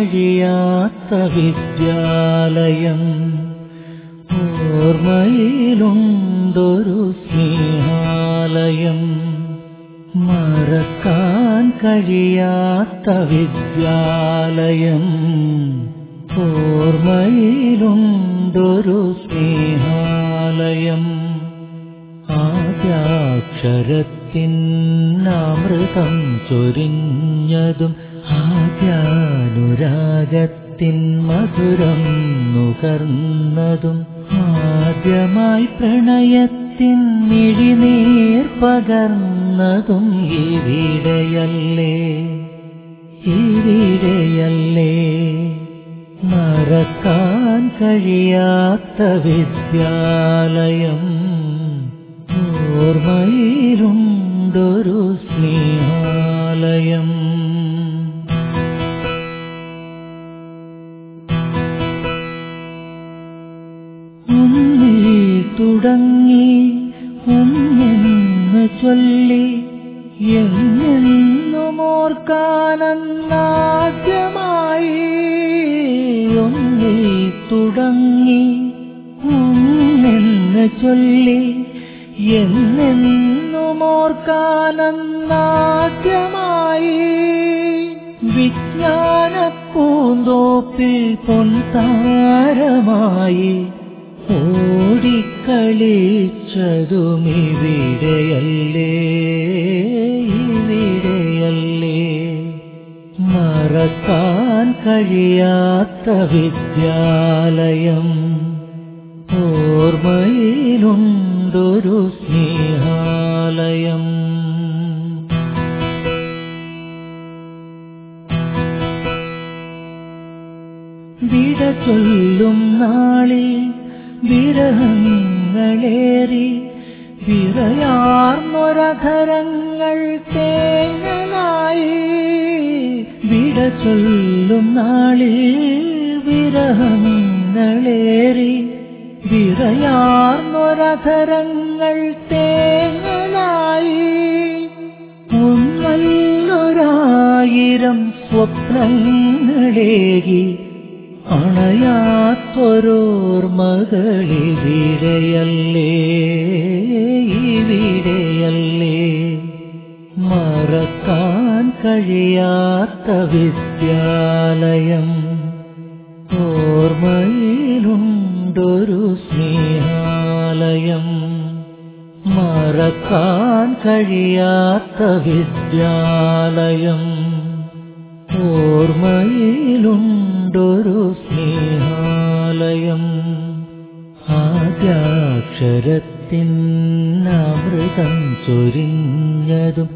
കഴിയാത്ത വിദ്യാലയം ഓർമ്മയിലുണ്ടൊരു സ്നേഹാലയം മറക്കാൻ കഴിയാത്ത വിദ്യാലയം ഓർമ്മയിലുണ്ടൊരു സ്നേഹാലയം ആദ്യാക്ഷരത്തിനമൃതം ചൊരിഞ്ഞതും ആദ്യാനുരാഗത്തിൻ മധുരം നുകർന്നതും ആദ്യമായി പ്രണയത്തിൻ മിഴിനീർ പകർന്നതും ഇവിടെയല്ലേ ഇവിടെയല്ലേ മറക്കാൻ കഴിയാത്ത വിദ്യാലയം ഓർമ്മയിലുണ്ടൊരു സ്നേഹാലയം ഒന്നിൽ തുടങ്ങി ഒന്നെന്ന് ചൊല്ലി എന്നെന്നും ഓർക്കാനന്നാദ്യമായി ഒന്നിൽ തുടങ്ങി ഒന്നെന്ന് ചൊല്ലി എന്നെന്നും ഓർക്കാനന്നാദ്യമായി വിജ്ഞാന പൂന്തോപ്പിൽ പൊൻതാരമായി ഓടിക്കളിച്ചതും ഇവിടെയല്ലേ ഇവിടെയല്ലേ മറക്കാൻ കഴിയാത്ത വിദ്യാലയം ഓർമ്മയിലുണ്ടൊരു സ്നേഹാലയം വിട ചൊല്ലും നാളിൽ വിരഹങ്ങളേറി വിറയാർന്നൊരധരങ്ങൾ തേങ്ങനായി വിട ചൊല്ലും നാളിൽ വിരഹങ്ങളേറി വിറയാർന്നൊരധരങ്ങൾ തേങ്ങനായി ഒന്നല്ലൊരായിരം സ്വപ്നങ്ങളേകി അണയാത്തൊരോർമകളിവിടെയല്ലേ ഇവിടെയല്ലേ മറക്കാൻ കഴിയാത്ത വിദ്യാലയം ഓർമ്മയിലുണ്ടൊരു സ്നേഹാലയം മറക്കാൻ കഴിയാത്ത വിദ്യാലയം ഓർമ്മയിലുണ്ടൊരു സ്നേഹാലയം ആദ്യാക്ഷരത്തിൻ അമൃതം ചൊരിഞ്ഞതും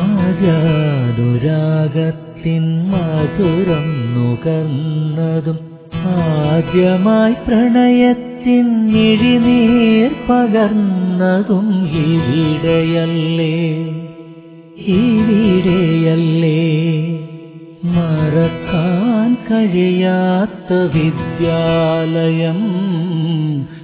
ആദ്യാനുരാഗത്തിൻ മധുരം നുകർന്നതും ആദ്യമായി പ്രണയത്തിൻ ഇഴിനീർ പകർന്നതും ഇവിടെയല്ലേ ഇവിടെയല്ലേ മറക്കാൻ കഴിയാത്ത വിദ്യാലയം